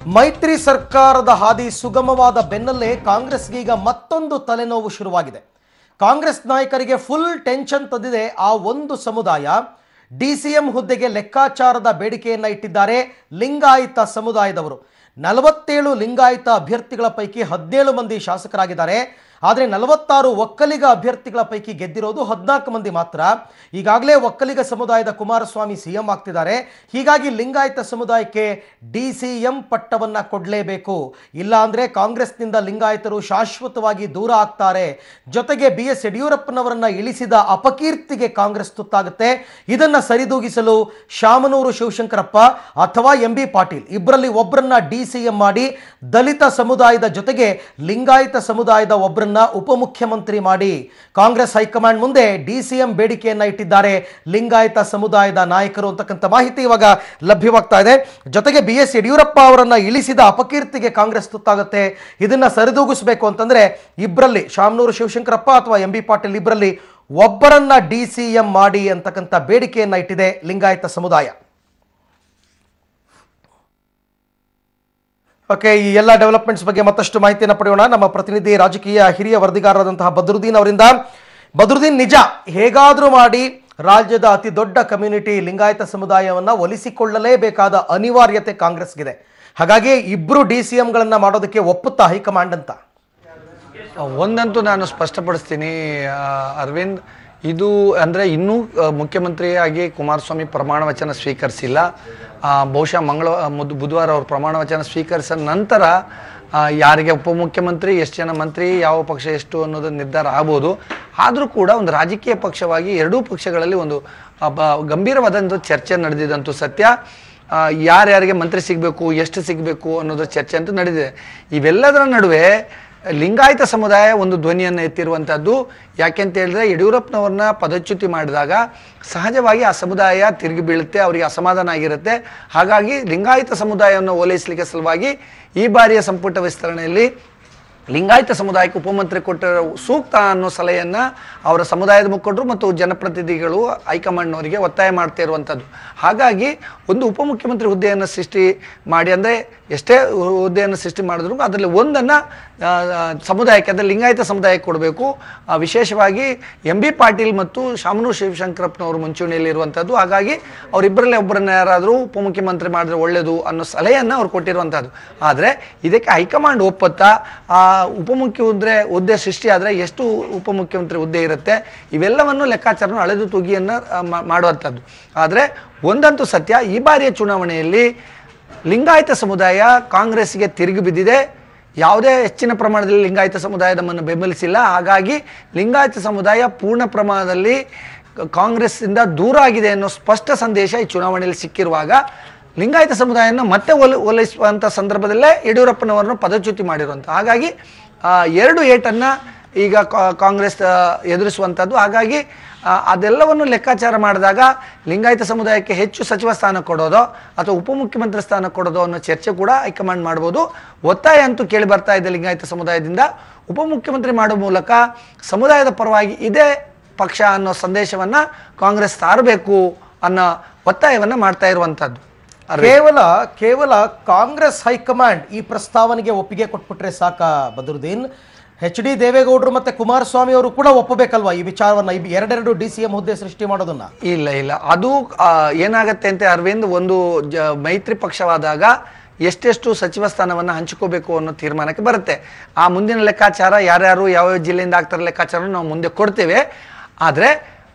ಮೈತ್ರಿ ಸರ್ಕಾರದ ಹಾದಿ ಸುಗಮವಾದ ಬೆನ್ನಲ್ಲೇ ಕಾಂಗ್ರೆಸ್ಗೆ ಈಗ ಮತ್ತೊಂದು ತಲೆನೋವು ಶುರುವಾಗಿದೆ ಕಾಂಗ್ರೆಸ್ ನಾಯಕರಿಗೆ ಫುಲ್ ಟೆನ್ಷನ್ ತಂದಿದೆ ಆ ಒಂದು ಸಮುದಾಯ ಡಿಸಿಎಂ ಹುದ್ದೆಗೆ ಲೆಕ್ಕಾಚಾರದ ಬೇಡಿಕೆಯನ್ನ ಇಟ್ಟಿದ್ದಾರೆ ಲಿಂಗಾಯತ ಸಮುದಾಯದವರು ನಲವತ್ತೇಳು ಲಿಂಗಾಯತ ಅಭ್ಯರ್ಥಿಗಳ ಪೈಕಿ ಹದಿನೇಳು ಮಂದಿ ಶಾಸಕರಾಗಿದ್ದಾರೆ ಆದರೆ ನಲವತ್ತಾರು ಒಕ್ಕಲಿಗ ಅಭ್ಯರ್ಥಿಗಳ ಪೈಕಿ ಗೆದ್ದಿರೋದು ಹದಿನಾಲ್ಕು ಮಂದಿ ಮಾತ್ರ ಈಗಾಗಲೇ ಒಕ್ಕಲಿಗ ಸಮುದಾಯದ ಕುಮಾರಸ್ವಾಮಿ ಸಿಎಂ ಆಗ್ತಿದ್ದಾರೆ ಹೀಗಾಗಿ ಲಿಂಗಾಯತ ಸಮುದಾಯಕ್ಕೆ ಡಿ ಸಿ ಎಂ ಪಟ್ಟವನ್ನ ಕೊಡಲೇಬೇಕು ಇಲ್ಲ ಅಂದ್ರೆ ಕಾಂಗ್ರೆಸ್ನಿಂದ ಲಿಂಗಾಯತರು ಶಾಶ್ವತವಾಗಿ ದೂರ ಆಗ್ತಾರೆ ಜೊತೆಗೆ ಬಿ ಎಸ್ ಯಡಿಯೂರಪ್ಪನವರನ್ನ ಇಳಿಸಿದ ಅಪಕೀರ್ತಿಗೆ ಕಾಂಗ್ರೆಸ್ ತುತ್ತಾಗುತ್ತೆ ಇದನ್ನ ಸರಿದೂಗಿಸಲು ಶಾಮನೂರು ಶಿವಶಂಕರಪ್ಪ ಅಥವಾ ಎಂ ಬಿ ಪಾಟೀಲ್ ಇಬ್ಬರಲ್ಲಿ ಒಬ್ಬರನ್ನ ಡಿ ಸಿ ಎಂ ಮಾಡಿ ದಲಿತ ಸಮುದಾಯದ ಜೊತೆಗೆ ಲಿಂಗಾಯತ ಸಮುದಾಯದ ಒಬ್ಬರನ್ನ ಉಪಮುಖ್ಯಮಂತ್ರಿ ಮಾಡಿ ಕಾಂಗ್ರೆಸ್ ಹೈಕಮಾಂಡ್ ಮುಂದೆ ಡಿ ಸಿ ಎಂ ಬೇಡಿಕೆಯನ್ನ ಇಟ್ಟಿದ್ದಾರೆ ಲಿಂಗಾಯತ ಸಮುದಾಯದ ನಾಯಕರು ಅಂತಕ್ಕಂಥ ಮಾಹಿತಿ ಇವಾಗ ಲಭ್ಯವಾಗ್ತಾ ಇದೆ ಜೊತೆಗೆ ಬಿ ಎಸ್ ಯಡಿಯೂರಪ್ಪ ಅವರನ್ನ ಇಳಿಸಿದ ಅಪಕೀರ್ತಿಗೆ ಕಾಂಗ್ರೆಸ್ ತುತ್ತಾಗುತ್ತೆ ಇದನ್ನ ಸರಿದೂಗಿಸಬೇಕು ಅಂತಂದ್ರೆ ಇಬ್ಬರಲ್ಲಿ ಶಾಮನೂರು ಶಿವಶಂಕರಪ್ಪ ಅಥವಾ ಎಂ ಬಿ ಪಾಟೀಲ್ ಇಬ್ಬರಲ್ಲಿ ಒಬ್ಬರನ್ನ ಡಿ ಸಿ ಎಂ ಮಾಡಿ ಅಂತಕ್ಕಂಥ ಬೇಡಿಕೆಯನ್ನ ಇಟ್ಟಿದೆ ಲಿಂಗಾಯತ ಸಮುದಾಯ ಓಕೆ ಈ ಎಲ್ಲ ಡೆವಲಪ್ಮೆಂಟ್ಸ್ ಬಗ್ಗೆ ಮತ್ತಷ್ಟು ಮಾಹಿತಿಯನ್ನು ಪಡೆಯೋಣ ನಮ್ಮ ಪ್ರತಿನಿಧಿ ರಾಜಕೀಯ ಹಿರಿಯ ವರದಿಗಾರರಾದಂತಹ ಬದ್ರುದ್ದೀನ್ ಅವರಿಂದ ಬದ್ರುದ್ದೀನ್ ನಿಜ ಹೇಗಾದರೂ ಮಾಡಿ ರಾಜ್ಯದ ಅತಿ ದೊಡ್ಡ ಕಮ್ಯುನಿಟಿ ಲಿಂಗಾಯತ ಸಮುದಾಯವನ್ನ ಒಲಿಸಿಕೊಳ್ಳಲೇಬೇಕಾದ ಅನಿವಾರ್ಯತೆ ಕಾಂಗ್ರೆಸ್ಗಿದೆ ಹಾಗಾಗಿ ಇಬ್ರು ಡಿ ಸಿ ಎಂಗಳನ್ನ ಮಾಡೋದಕ್ಕೆ ಒಪ್ಪುತ್ತಾ ಹೈಕಮಾಂಡ್ ಅಂತ ಒಂದಂತೂ ನಾನು ಸ್ಪಷ್ಟಪಡಿಸ್ತೀನಿ ಆ, ಅರವಿಂದ್ ಇದು ಅಂದರೆ ಇನ್ನೂ ಆ, ಮುಖ್ಯಮಂತ್ರಿಯಾಗಿ ಕುಮಾರಸ್ವಾಮಿ ಪ್ರಮಾಣ ವಚನ ಸ್ವೀಕರಿಸಿಲ್ಲ ಆ, ಬಹುಶಃ ಮಂಗಳ ಮುದ್ ಬುಧವಾರ ಅವರು ಪ್ರಮಾಣ ವಚನ ಸ್ವೀಕರಿಸಿದ ನಂತರ ಆ, ಯಾರಿಗೆ ಉಪಮುಖ್ಯಮಂತ್ರಿ ಎಷ್ಟು ಜನ ಮಂತ್ರಿ ಯಾವ ಪಕ್ಷ ಎಷ್ಟು ಅನ್ನೋದು ನಿರ್ಧಾರ ಆಗ್ಬೋದು ಆದರೂ ಕೂಡ ಒಂದು ರಾಜಕೀಯ ಪಕ್ಷವಾಗಿ ಎರಡೂ ಪಕ್ಷಗಳಲ್ಲಿ ಒಂದು ಆ, ಬ- ಗಂಭೀರವಾದಂಥ ಚರ್ಚೆ ನಡೆದಿದ್ದಂತೂ ಸತ್ಯ ಆ, ಯಾರ್ಯಾರಿಗೆ ಮಂತ್ರಿ ಸಿಗಬೇಕು ಎಷ್ಟು ಸಿಗಬೇಕು ಅನ್ನೋದ್ರ ಚರ್ಚೆ ಅಂತೂ ನಡೆದಿದೆ ಇವೆಲ್ಲದರ ನಡುವೆ ಲಿಂಗಾಯತ ಸಮುದಾಯ ಒಂದು ಧ್ವನಿಯನ್ನು ಎತ್ತಿರುವಂಥದ್ದು ಯಾಕೆಂತ ಹೇಳಿದ್ರೆ ಯಡಿಯೂರಪ್ಪನವ್ರನ್ನ ಪದಚ್ಯುತಿ ಮಾಡಿದಾಗ ಸಹಜವಾಗಿ ಆ ಸಮುದಾಯ ತಿರುಗಿ ಬೀಳುತ್ತೆ ಅವರಿಗೆ ಅಸಮಾಧಾನ ಆಗಿರುತ್ತೆ ಹಾಗಾಗಿ ಲಿಂಗಾಯತ ಸಮುದಾಯವನ್ನು ಓಲೈಸಲಿಕ್ಕೆ ಸಲುವಾಗಿ ಈ ಬಾರಿಯ ಸಂಪುಟ ವಿಸ್ತರಣೆಯಲ್ಲಿ ಲಿಂಗಾಯತ ಸಮುದಾಯಕ್ಕೆ ಉಪಮಂತ್ರಿ ಕೊಟ್ಟಿರೋ ಸೂಕ್ತ ಅನ್ನೋ ಸಲಹೆಯನ್ನು ಅವರ ಸಮುದಾಯದ ಮುಖಂಡರು ಮತ್ತು ಜನಪ್ರತಿನಿಧಿಗಳು ಹೈಕಮಾಂಡ್ನವರಿಗೆ ಒತ್ತಾಯ ಮಾಡ್ತಾ ಇರುವಂಥದ್ದು ಹಾಗಾಗಿ ಒಂದು ಉಪಮುಖ್ಯಮಂತ್ರಿ ಹುದ್ದೆಯನ್ನು ಸೃಷ್ಟಿ ಮಾಡಿ ಅಂದರೆ ಎಷ್ಟೇ ಹುದ್ದೆಯನ್ನು ಸೃಷ್ಟಿ ಮಾಡಿದ್ರು ಅದರಲ್ಲಿ ಒಂದನ್ನು ಸಮುದಾಯಕ್ಕೆ ಅಂದರೆ ಲಿಂಗಾಯತ ಸಮುದಾಯಕ್ಕೆ ಕೊಡಬೇಕು ಆ, ವಿಶೇಷವಾಗಿ ಎಂ ಬಿ ಪಾಟೀಲ್ ಮತ್ತು ಶಾಮನೂರು ಶಿವಶಂಕರಪ್ಪನವರು ಮುಂಚೂಣಿಯಲ್ಲಿ ಇರುವಂಥದ್ದು ಹಾಗಾಗಿ ಅವರಿಬ್ಬರಲ್ಲೇ ಒಬ್ಬರನ್ನ ಯಾರಾದರೂ ಉಪಮುಖ್ಯಮಂತ್ರಿ ಮಾಡಿದ್ರೆ ಒಳ್ಳೆಯದು ಅನ್ನೋ ಸಲಹೆಯನ್ನು ಅವ್ರು ಕೊಟ್ಟಿರುವಂಥದ್ದು ಆದರೆ ಇದಕ್ಕೆ ಹೈಕಮಾಂಡ್ ಒಪ್ಪತ್ತಾ ಆ ಉಪಮುಖ್ಯ ಹುದ್ದೆ ಹುದ್ದೆ ಸೃಷ್ಟಿ ಆದರೆ ಎಷ್ಟು ಉಪಮುಖ್ಯಮಂತ್ರಿ ಹುದ್ದೆ ಇರುತ್ತೆ ಇವೆಲ್ಲವನ್ನು ಲೆಕ್ಕಾಚಾರನ ಅಳೆದು ತೂಗಿಯನ್ನು ಆ, ಮಾ- ಮಾಡುವಂಥದ್ದು ಆದರೆ ಒಂದಂತೂ ಸತ್ಯ ಈ ಬಾರಿಯ ಚುನಾವಣೆಯಲ್ಲಿ ಲಿಂಗಾಯತ ಸಮುದಾಯ ಕಾಂಗ್ರೆಸ್ಗೆ ತಿರುಗಿ ಬಿದ್ದಿದೆ ಯಾವುದೇ ಹೆಚ್ಚಿನ ಪ್ರಮಾಣದಲ್ಲಿ ಲಿಂಗಾಯತ ಸಮುದಾಯ ನಮ್ಮನ್ನು ಬೆಂಬಲಿಸಿಲ್ಲ ಹಾಗಾಗಿ ಲಿಂಗಾಯತ ಸಮುದಾಯ ಪೂರ್ಣ ಪ್ರಮಾಣದಲ್ಲಿ ಕ- ಕಾಂಗ್ರೆಸ್ಸಿಂದ ದೂರ ಆಗಿದೆ ಅನ್ನೋ ಸ್ಪಷ್ಟ ಸಂದೇಶ ಈ ಚುನಾವಣೆಯಲ್ಲಿ ಸಿಕ್ಕಿರುವಾಗ ಲಿಂಗಾಯತ ಸಮುದಾಯನ ಮತ್ತೆ ಒಲ ಒಲೈಸುವಂಥ ಸಂದರ್ಭದಲ್ಲೇ ಯಡಿಯೂರಪ್ಪನವರನ್ನು ಪದಚ್ಯುತಿ ಮಾಡಿರುವಂಥ ಹಾಗಾಗಿ ಆ, ಎರಡು ಏಟನ್ನು ಈಗ ಕಾ- ಕಾಂಗ್ರೆಸ್ ಆ, ಎದುರಿಸುವಂಥದ್ದು ಹಾಗಾಗಿ ಆ, ಅದೆಲ್ಲವನ್ನು ಲೆಕ್ಕಾಚಾರ ಮಾಡಿದಾಗ ಲಿಂಗಾಯತ ಸಮುದಾಯಕ್ಕೆ ಹೆಚ್ಚು ಸಚಿವ ಸ್ಥಾನ ಕೊಡೋದೋ ಅಥವಾ ಉಪಮುಖ್ಯಮಂತ್ರಿ ಸ್ಥಾನ ಕೊಡೋದೋ ಅನ್ನೋ ಚರ್ಚೆ ಕೂಡ ಹೈಕಮಾಂಡ್ ಮಾಡ್ಬೋದು ಒತ್ತಾಯ ಅಂತೂ ಕೇಳಿ ಬರ್ತಾ ಇದೆ ಲಿಂಗಾಯತ ಸಮುದಾಯದಿಂದ ಉಪಮುಖ್ಯಮಂತ್ರಿ ಮಾಡೋ ಮೂಲಕ ಸಮುದಾಯದ ಪರವಾಗಿ ಇದೇ ಪಕ್ಷ ಅನ್ನೋ ಸಂದೇಶವನ್ನು ಕಾಂಗ್ರೆಸ್ ಸಾರಬೇಕು ಅನ್ನೋ ಒತ್ತಾಯವನ್ನು ಮಾಡ್ತಾ ಇರುವಂಥದ್ದು ಕೇವಲ ಕೇವಲ ಕಾಂಗ್ರೆಸ್ ಹೈಕಮಾಂಡ್ ಈ ಪ್ರಸ್ತಾವನೆಗೆ ಒಪ್ಪಿಗೆ ಕೊಟ್ಬಿಟ್ರೆ ಸಾಕ ಬದರುದ್ದೀನ್ ಎಚ್ ಡಿ ದೇವೇಗೌಡರು ಮತ್ತೆ ಕುಮಾರಸ್ವಾಮಿ ಅವರು ಕೂಡ ಒಪ್ಪಬೇಕಲ್ವಾ ಈ ವಿಚಾರವನ್ನ ಈ ಎರಡೆರಡು ಡಿ ಸಿ ಎಂ ಹುದ್ದೆ ಸೃಷ್ಟಿ ಮಾಡೋದನ್ನ ಇಲ್ಲ ಇಲ್ಲ ಅದು ಆ, ಏನಾಗತ್ತೆ ಅಂತ ಅರವಿಂದ್ ಒಂದು ಜ ಮೈತ್ರಿ ಪಕ್ಷವಾದಾಗ ಎಷ್ಟೆಷ್ಟು ಸಚಿವ ಸ್ಥಾನವನ್ನು ಹಂಚ್ಕೋಬೇಕು ಅನ್ನೋ ತೀರ್ಮಾನಕ್ಕೆ ಬರುತ್ತೆ ಆ ಮುಂದಿನ ಲೆಕ್ಕಾಚಾರ ಯಾರ್ಯಾರು ಯಾವ ಜಿಲ್ಲೆಯಿಂದ ಆಗ್ತಾರೆ ಲೆಕ್ಕಾಚಾರ ನಾವು ಮುಂದೆ ಕೊಡ್ತೇವೆ ಆದರೆ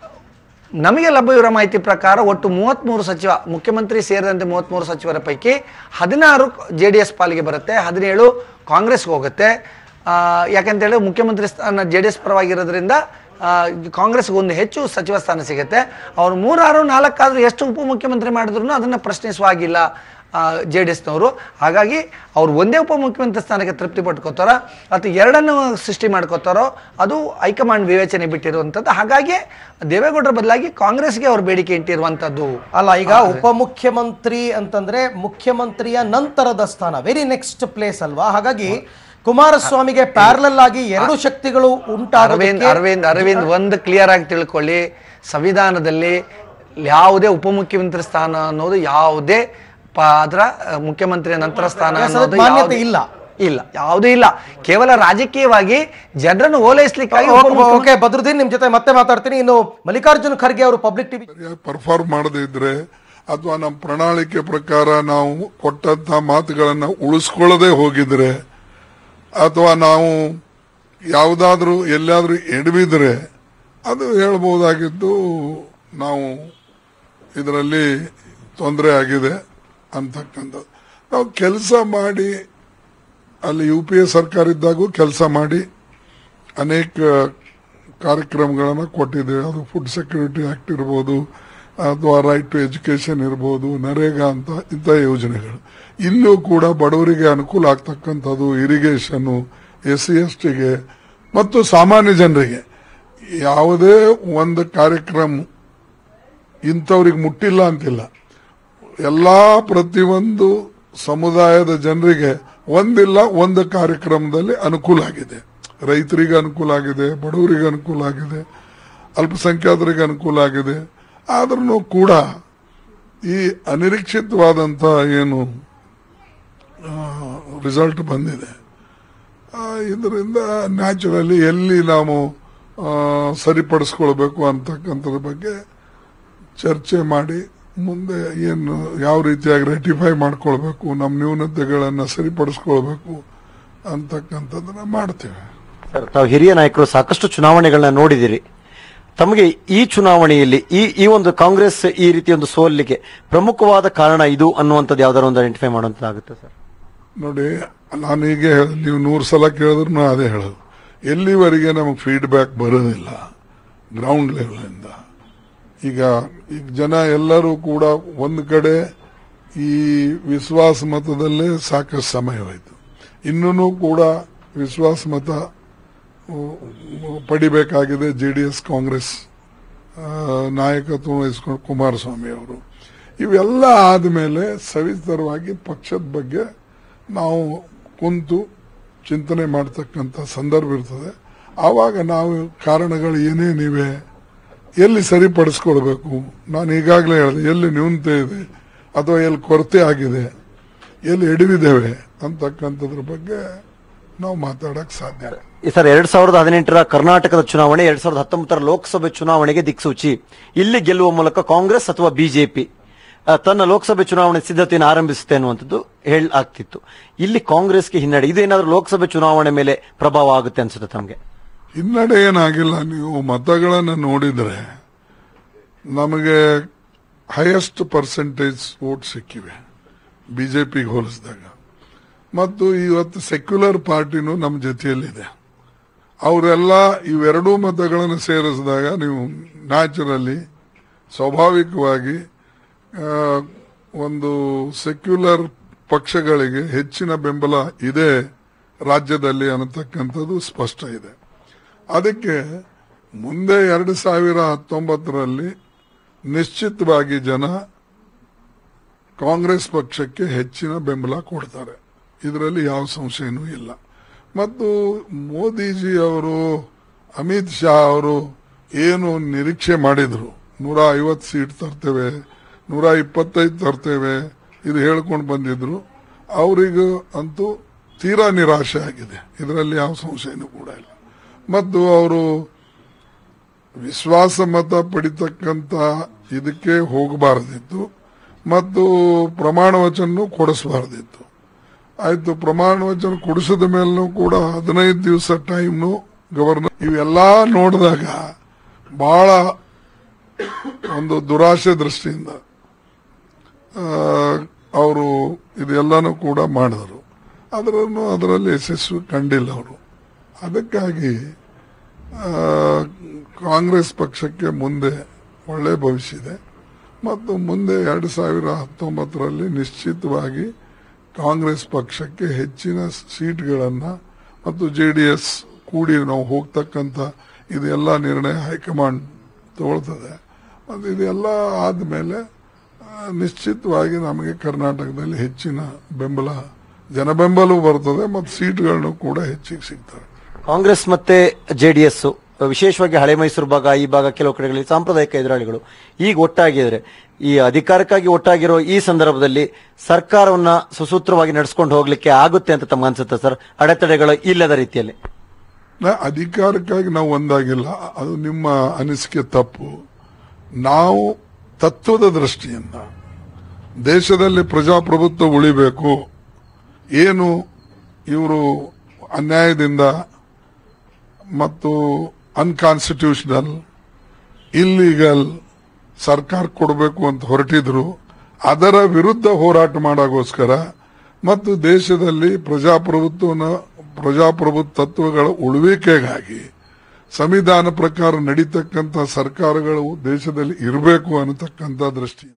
ನಮಗೆ ಲಭ್ಯವಿರೋ ಮಾಹಿತಿ ಪ್ರಕಾರ ಒಟ್ಟು ಮೂವತ್ತ್ಮೂರು ಸಚಿವ ಮುಖ್ಯಮಂತ್ರಿ ಸೇರಿದಂತೆ ಮೂವತ್ತ್ಮೂರು ಸಚಿವರ ಪೈಕಿ ಹದಿನಾರು ಜೆ ಡಿ ಎಸ್ ಪಾಲಿಗೆ ಬರುತ್ತೆ ಹದಿನೇಳು ಕಾಂಗ್ರೆಸ್ಗೆ ಹೋಗುತ್ತೆ ಆ, ಯಾಕಂತೇಳಿ ಮುಖ್ಯಮಂತ್ರಿ ಸ್ಥಾನ ಜೆ ಡಿ ಎಸ್ ಪರವಾಗಿರೋದ್ರಿಂದ ಆ, ಕಾಂಗ್ರೆಸ್ಗೆ ಒಂದು ಹೆಚ್ಚು ಸಚಿವ ಸ್ಥಾನ ಸಿಗುತ್ತೆ ಅವ್ರು ಮೂರಾರು ನಾಲ್ಕಾದರೂ ಎಷ್ಟು ಉಪಮುಖ್ಯಮಂತ್ರಿ ಮಾಡಿದ್ರು ಅದನ್ನು ಪ್ರಶ್ನಿಸುವ ಹಾಗಿಲ್ಲ ಜೆ ಡಿ ಎಸ್ನವರು ಹಾಗಾಗಿ ಅವ್ರು ಒಂದೇ ಉಪಮುಖ್ಯಮಂತ್ರಿ ಸ್ಥಾನಕ್ಕೆ ತೃಪ್ತಿ ಪಟ್ಕೋತಾರ ಅಥವಾ ಎರಡನ್ನು ಸೃಷ್ಟಿ ಮಾಡ್ಕೋತಾರೋ ಅದು ಹೈಕಮಾಂಡ್ ವಿವೇಚನೆ ಬಿಟ್ಟಿರುವಂಥದ್ದು ಹಾಗಾಗಿ ದೇವೇಗೌಡರ ಬದಲಾಗಿ ಕಾಂಗ್ರೆಸ್ಗೆ ಅವ್ರ ಬೇಡಿಕೆ ಇಟ್ಟಿರುವಂಥದ್ದು ಅಲ್ಲ ಈಗ ಉಪಮುಖ್ಯಮಂತ್ರಿ ಅಂತಂದ್ರೆ ಮುಖ್ಯಮಂತ್ರಿಯ ನಂತರದ ಸ್ಥಾನ ವೆರಿ ನೆಕ್ಸ್ಟ್ ಪ್ಲೇಸ್ ಅಲ್ವಾ ಹಾಗಾಗಿ ಕುಮಾರಸ್ವಾಮಿಗೆ ಪ್ಯಾರಲಲ್ ಆಗಿ ಎರಡು ಶಕ್ತಿಗಳು ಅರವಿಂದ್ ಉಂಟಾಗೋದಕ್ಕೆ ಅರವಿಂದ್ ಅರವಿಂದ್ ಒಂದು ಕ್ಲಿಯರ್ ಆಗಿ ತಿಳ್ಕೊಳ್ಳಿ ಸಂವಿಧಾನದಲ್ಲಿ ಯಾವುದೇ ಉಪಮುಖ್ಯಮಂತ್ರಿ ಸ್ಥಾನ ಅನ್ನೋದು ಯಾವುದೇ ಪ- ಅದರ ಆ, ಮುಖ್ಯಮಂತ್ರಿಯ ನಂತರ ಸ್ಥಾನ Yes, ಅನ್ನೋದು ಅದಕ್ಕೆ ಮಾನ್ಯತೆ ಯಾವ್ದು- ಇಲ್ಲ. ಇಲ್ಲ ಯಾವುದೂ ಇಲ್ಲ ಕೇವಲ ರಾಜಕೀಯವಾಗಿ ಜನರನ್ನು ಓಲೈಸ್ಲಿಕ್ಕಾಗಿ ಓಕೆ ಬದ್ರುದ್ದೀನ್ ನಿಮ್ ಜೊತೆ ಮತ್ತೆ ಮಾತಾಡ್ತೀನಿ ಇನ್ನು ಮಲ್ಲಿಕಾರ್ಜುನ್ ಖರ್ಗೆ ಅವರು ಪಬ್ಲಿಕ್ ಟಿವಿ ಸರಿಯಾಗಿ ಪರ್ಫಾರ್ಮ್ ಮಾಡದೇ ಇದ್ರೆ ಅಥವಾ ನಮ್ಮ ಪ್ರಣಾಳಿಕೆ ಪ್ರಕಾರ ನಾವು ಕೊಟ್ಟಂತ ಮಾತುಗಳನ್ನ ಉಳಿಸ್ಕೊಳ್ಳದೆ ಹೋಗಿದ್ರೆ ಅಥವಾ ನಾವು ಯಾವುದಾದ್ರೂ ಎಲ್ಲಾದ್ರೂ ಎಡವಿದ್ರೆ ಅದು ಹೇಳ್ಬೋದಾಗಿದ್ದು ನಾವು ಇದರಲ್ಲಿ ತೊಂದರೆ ಆಗಿದೆ ಅಂತಕ್ಕಂಥದ್ದು ನಾವು ಕೆಲಸ ಮಾಡಿ ಅಲ್ಲಿ ಯು ಪಿ ಎ ಸರ್ಕಾರ ಇದ್ದಾಗೂ ಕೆಲಸ ಮಾಡಿ ಅನೇಕ ಕಾರ್ಯಕ್ರಮಗಳನ್ನು ಕೊಟ್ಟಿದ್ದೇವೆ ಅದು ಫುಡ್ ಸೆಕ್ಯೂರಿಟಿ ಆಕ್ಟ್ ಇರ್ಬೋದು ಅಥವಾ ರೈಟ್ ಟು ಎಜುಕೇಶನ್ ಇರ್ಬೋದು ನರೇಗಾ ಅಂತ ಇಂಥ ಯೋಜನೆಗಳು ಇಲ್ಲೂ ಕೂಡ ಬಡವರಿಗೆ ಅನುಕೂಲ ಆಗ್ತಕ್ಕಂಥದ್ದು ಇರಿಗೇಷನ್ನು ಎಸ್ ಸಿ ಎಸ್ ಟಿಗೆ ಮತ್ತು ಸಾಮಾನ್ಯ ಜನರಿಗೆ ಯಾವುದೇ ಒಂದು ಕಾರ್ಯಕ್ರಮ ಇಂಥವ್ರಿಗೆ ಮುಟ್ಟಿಲ್ಲ ಅಂತಿಲ್ಲ ಎಲ್ಲಾ ಪ್ರತಿಯೊಂದು ಸಮುದಾಯದ ಜನರಿಗೆ ಒಂದಿಲ್ಲ ಒಂದು ಕಾರ್ಯಕ್ರಮದಲ್ಲಿ ಅನುಕೂಲ ಆಗಿದೆ ರೈತರಿಗೆ ಅನುಕೂಲ ಆಗಿದೆ ಬಡವರಿಗೆ ಅನುಕೂಲ ಆಗಿದೆ ಅಲ್ಪಸಂಖ್ಯಾತರಿಗೆ ಅನುಕೂಲ ಆಗಿದೆ ಆದ್ರೂ ಕೂಡ ಈ ಅನಿರೀಕ್ಷಿತವಾದಂಥ ಏನು ರಿಸಲ್ಟ್ ಬಂದಿದೆ ಆ, ಇದರಿಂದ ನ್ಯಾಚುರಲಿ ಎಲ್ಲಿ ನಾವು ಆ, ಸರಿಪಡಿಸ್ಕೊಳ್ಬೇಕು ಅಂತಕ್ಕಂಥದ್ರ ಬಗ್ಗೆ ಚರ್ಚೆ ಮಾಡಿ ಮುಂದೆ ಏನು ಯಾವ ರೀತಿಯಾಗಿ ರೆಟಿಫೈ ಮಾಡ್ಕೊಳ್ಬೇಕು ನಮ್ಮ ನ್ಯೂನತೆಗಳನ್ನು ಸರಿಪಡಿಸ್ಕೊಳ್ಬೇಕು ಅಂತಕ್ಕಂಥದ್ದನ್ನ ಮಾಡ್ತೇವೆ ಸರ್ ತಾವು ಹಿರಿಯ ನಾಯಕರು ಸಾಕಷ್ಟು ಚುನಾವಣೆಗಳನ್ನ ನೋಡಿದಿರಿ ತಮಗೆ ಈ ಚುನಾವಣೆಯಲ್ಲಿ ಈ ಈ ಒಂದು ಕಾಂಗ್ರೆಸ್ ಈ ರೀತಿ ಒಂದು ಸೋಲಿಗೆ ಪ್ರಮುಖವಾದ ಕಾರಣ ಇದು ಅನ್ನುವಂಥದ್ದು ಯಾವ್ದಾರು ಒಂದು ಐಡೆಂಟಿಫೈ ಮಾಡುವಂತದ್ದಾಗುತ್ತೆ ಸರ್ ನೋಡಿ ನಾನು ಹೀಗೆ ಹೇಳ್ದೆ, ನೀವು ನೂರು ಸಲ ಕೇಳಿದ್ರು ನಾ ಅದೇ ಹೇಳೋದು ಎಲ್ಲಿವರೆಗೆ ನಮಗೆ ಫೀಡ್ಬ್ಯಾಕ್ ಬರೋದಿಲ್ಲ ಗ್ರೌಂಡ್ ಲೆವೆಲಿಂದ ಈಗ ಈಗ ಜನ ಎಲ್ಲರೂ ಕೂಡ ಒಂದು ಕಡೆ ಈ ವಿಶ್ವಾಸ ಮತದಲ್ಲೇ ಸಾಕಷ್ಟು ಸಮಯವಾಯಿತು ಇನ್ನೂ ಕೂಡ ವಿಶ್ವಾಸ ಮತ ಉ- ಉ- ಪಡಿಬೇಕಾಗಿದೆ ಜೆ ಡಿ ಎಸ್ ಕಾಂಗ್ರೆಸ್ ಆ, ನಾಯಕತ್ವ ವಹಿಸ್ಕೊಂಡು ಕುಮಾರಸ್ವಾಮಿ ಅವರು ಇವೆಲ್ಲ ಆದಮೇಲೆ ಸವಿಸ್ತರವಾಗಿ ಪಕ್ಷದ ಬಗ್ಗೆ ನಾವು ಕುಂತು ಚಿಂತನೆ ಮಾಡ್ತಕ್ಕಂಥ ಸಂದರ್ಭ ಇರ್ತದೆ ಆವಾಗ ನಾವು ಕಾರಣಗಳು ಏನೇನಿವೆ ಎಲ್ಲಿ ಸರಿಪಡಿಸ್ಕೊಳ್ಬೇಕು ನಾನು ಈಗಾಗಲೇ ಹೇಳಿದೆ ಎಲ್ಲಿ ನ್ಯೂನತೆ ಇದೆ ಅಥವಾ ಎಲ್ಲಿ ಕೊರತೆ ಆಗಿದೆ ಎಲ್ಲಿ ಎಡವಿದ್ದೇವೆ ಅಂತಕ್ಕಂಥದ್ರ ಬಗ್ಗೆ ನಾವು ಮಾತಾಡಕ್ ಸಾಧ್ಯ ಈ ಸರ್ ಎರಡ್ ಸಾವಿರದ ಹದಿನೆಂಟರ ಕರ್ನಾಟಕದ ಚುನಾವಣೆ ಎರಡ್ ಸಾವಿರದ ಹತ್ತೊಂಬತ್ತರ ಲೋಕಸಭೆ ಚುನಾವಣೆಗೆ ದಿಕ್ಸೂಚಿ ಇಲ್ಲಿ ಗೆಲ್ಲುವ ಮೂಲಕ ಕಾಂಗ್ರೆಸ್ ಅಥವಾ ಬಿಜೆಪಿ ತನ್ನ ಲೋಕಸಭೆ ಚುನಾವಣೆ ಸಿದ್ಧತೆಯನ್ನು ಆರಂಭಿಸುತ್ತೆ ಅನ್ನುವಂಥದ್ದು ಹೇಳ ಆಗ್ತಿತ್ತು ಇಲ್ಲಿ ಕಾಂಗ್ರೆಸ್ಗೆ ಹಿನ್ನಡೆ ಇದೇನಾದ್ರೂ ಲೋಕಸಭೆ ಚುನಾವಣೆ ಮೇಲೆ ಪ್ರಭಾವ ಆಗುತ್ತೆ ಅನ್ಸುತ್ತೆ ತಮಗೆ ಹಿನ್ನಡೆ ಏನಾಗಿಲ್ಲ ನೀವು ಮತಗಳನ್ನು ನೋಡಿದ್ರೆ ನಮಗೆ ಹೈಯೆಸ್ಟ್ ಪರ್ಸೆಂಟೇಜ್ ವೋಟ್ ಸಿಕ್ಕಿವೆ ಬಿಜೆಪಿಗೆ ಹೋಲಿಸಿದಾಗ ಮತ್ತು ಇವತ್ತು ಸೆಕ್ಯುಲರ್ ಪಾರ್ಟಿನೂ ನಮ್ಮ ಜೊತೆಯಲ್ಲಿದೆ ಅವರೆಲ್ಲ ಇವೆರಡೂ ಮತಗಳನ್ನು ಸೇರಿಸಿದಾಗ ನೀವು ನ್ಯಾಚುರಲಿ ಸ್ವಾಭಾವಿಕವಾಗಿ ಆ, ಒಂದು ಸೆಕ್ಯುಲರ್ ಪಕ್ಷಗಳಿಗೆ ಹೆಚ್ಚಿನ ಬೆಂಬಲ ಇದೆ ರಾಜ್ಯದಲ್ಲಿ ಅನ್ನತಕ್ಕಂಥದ್ದು ಸ್ಪಷ್ಟ ಇದೆ ಅದಕ್ಕೆ ಮುಂದೆ ಎರಡು ಸಾವಿರ ಹತ್ತೊಂಬತ್ತರಲ್ಲಿ ನಿಶ್ಚಿತವಾಗಿ ಜನ ಕಾಂಗ್ರೆಸ್ ಪಕ್ಷಕ್ಕೆ ಹೆಚ್ಚಿನ ಬೆಂಬಲ ಕೊಡ್ತಾರೆ ಇದರಲ್ಲಿ ಯಾವ ಸಂಶಯನೂ ಇಲ್ಲ ಮತ್ತು ಮೋದಿಜಿ ಅವರು ಅಮಿತ್ ಶಾ ಅವರು ಏನು ನಿರೀಕ್ಷೆ ಮಾಡಿದ್ರು ನೂರ ಐವತ್ತು ಸೀಟ್ ತರ್ತೇವೆ ನೂರ ಇಪ್ಪತ್ತೈದು ತರ್ತೇವೆ ಇದು ಹೇಳ್ಕೊಂಡು ಬಂದಿದ್ರು ಅವರಿಗೂ ಅಂತೂ ತೀರಾ ನಿರಾಶೆ ಆಗಿದೆ ಇದರಲ್ಲಿ ಯಾವ ಸಂಶಯನೂ ಕೂಡ ಇಲ್ಲ ಮತ್ತು ಅವರು ವಿಶ್ವಾಸ ಮತ ಪಡಿತಕ್ಕಂತ ಇದಕ್ಕೆ ಹೋಗಬಾರದಿತ್ತು ಮತ್ತು ಪ್ರಮಾಣ ವಚನ ಕೊಡಿಸಬಾರದಿತ್ತು ಆಯ್ತು ಪ್ರಮಾಣ ವಚನ ಕೊಡಿಸಿದ ಮೇಲೂ ಕೂಡ ಹದಿನೈದು ದಿವಸ ಟೈಮ್ನು ಗವರ್ನರ್ ಇವೆಲ್ಲಾ ನೋಡಿದಾಗ ಬಹಳ ಒಂದು ದುರಾಶೆ ದೃಷ್ಟಿಯಿಂದ ಅವರು ಇದೆಲ್ಲನೂ ಕೂಡ ಮಾಡಿದರು ಅದರನ್ನು ಅದರಲ್ಲಿ ಯಶಸ್ವಿ ಕಂಡಿಲ್ಲ ಅವರು ಅದಕ್ಕಾಗಿ ಆ, ಕಾಂಗ್ರೆಸ್ ಪಕ್ಷಕ್ಕೆ ಮುಂದೆ ಒಳ್ಳೆ ಭವಿಷ್ಯ ಇದೆ ಮತ್ತು ಮುಂದೆ ಎರಡು ಸಾವಿರ ಹತ್ತೊಂಬತ್ತರಲ್ಲಿ ನಿಶ್ಚಿತವಾಗಿ ಕಾಂಗ್ರೆಸ್ ಪಕ್ಷಕ್ಕೆ ಹೆಚ್ಚಿನ ಸೀಟ್ಗಳನ್ನು ಮತ್ತು ಜೆ ಡಿ ಎಸ್ ಕೂಡಿ ನಾವು ಹೋಗ್ತಕ್ಕಂಥ ಇದೆಲ್ಲ ನಿರ್ಣಯ ಹೈಕಮಾಂಡ್ ತಗೊಳ್ತದೆ ಮತ್ತು ಇದೆಲ್ಲ ಆದಮೇಲೆ ನಿಶ್ಚಿತವಾಗಿ ನಮಗೆ ಕರ್ನಾಟಕದಲ್ಲಿ ಹೆಚ್ಚಿನ ಬೆಂಬಲ ಜನಬೆಂಬಲವೂ ಬರ್ತದೆ ಮತ್ತು ಸೀಟ್ಗಳನ್ನು ಕೂಡ ಹೆಚ್ಚಿಗೆ ಸಿಗ್ತವೆ ಕಾಂಗ್ರೆಸ್ ಮತ್ತೆ ಜೆಡಿಎಸ್ ವಿಶೇಷವಾಗಿ ಹಳೆ ಮೈಸೂರು ಭಾಗ ಈ ಭಾಗ ಕೆಲವು ಕಡೆಗಳಲ್ಲಿ ಸಾಂಪ್ರದಾಯಿಕ ಎದುರಾಳಿಗಳು ಈಗ ಒಟ್ಟಾಗಿದ್ರೆ ಈ ಅಧಿಕಾರಕ್ಕಾಗಿ ಒಟ್ಟಾಗಿರೋ ಈ ಸಂದರ್ಭದಲ್ಲಿ ಸರ್ಕಾರವನ್ನ ಸುಸೂತ್ರವಾಗಿ ನಡೆಸ್ಕೊಂಡು ಹೋಗ್ಲಿಕ್ಕೆ ಆಗುತ್ತೆ ಅಂತ ತಮ್ಗೆ ಅನ್ಸುತ್ತೆ ಸರ್ ಅಡೆತಡೆಗಳು ಇಲ್ಲದ ರೀತಿಯಲ್ಲಿ ನಾ ಅಧಿಕಾರಕ್ಕಾಗಿ ನಾವು ಒಂದಾಗಿಲ್ಲ ಅದು ನಿಮ್ಮ ಅನಿಸಿಕೆ ತಪ್ಪು ನಾವು ತತ್ವದ ದೃಷ್ಟಿಯಿಂದ ದೇಶದಲ್ಲಿ ಪ್ರಜಾಪ್ರಭುತ್ವ ಉಳಿಬೇಕು ಏನು ಇವರು ಅನ್ಯಾಯದಿಂದ ಮತ್ತು ಅನ್ಕಾನ್ಸ್ಟಿಟ್ಯೂಷನಲ್ ಇಲ್ಲೀಗಲ್ ಸರ್ಕಾರ ಕೊಡಬೇಕು ಅಂತ ಹೊರಟಿದ್ರು ಅದರ ವಿರುದ್ಧ ಹೋರಾಟ ಮಾಡೋಗೋಸ್ಕರ ಮತ್ತು ದೇಶದಲ್ಲಿ ಪ್ರಜಾಪ್ರಭುತ್ವನ ಪ್ರಜಾಪ್ರಭುತ್ವ ತತ್ವಗಳ ಉಳುವಿಕೆಗಾಗಿ ಸಂವಿಧಾನ ಪ್ರಕಾರ ನಡೀತಕ್ಕಂಥ ಸರ್ಕಾರಗಳು ದೇಶದಲ್ಲಿ ಇರಬೇಕು ಅನ್ನತಕ್ಕಂಥ ದೃಷ್ಟಿ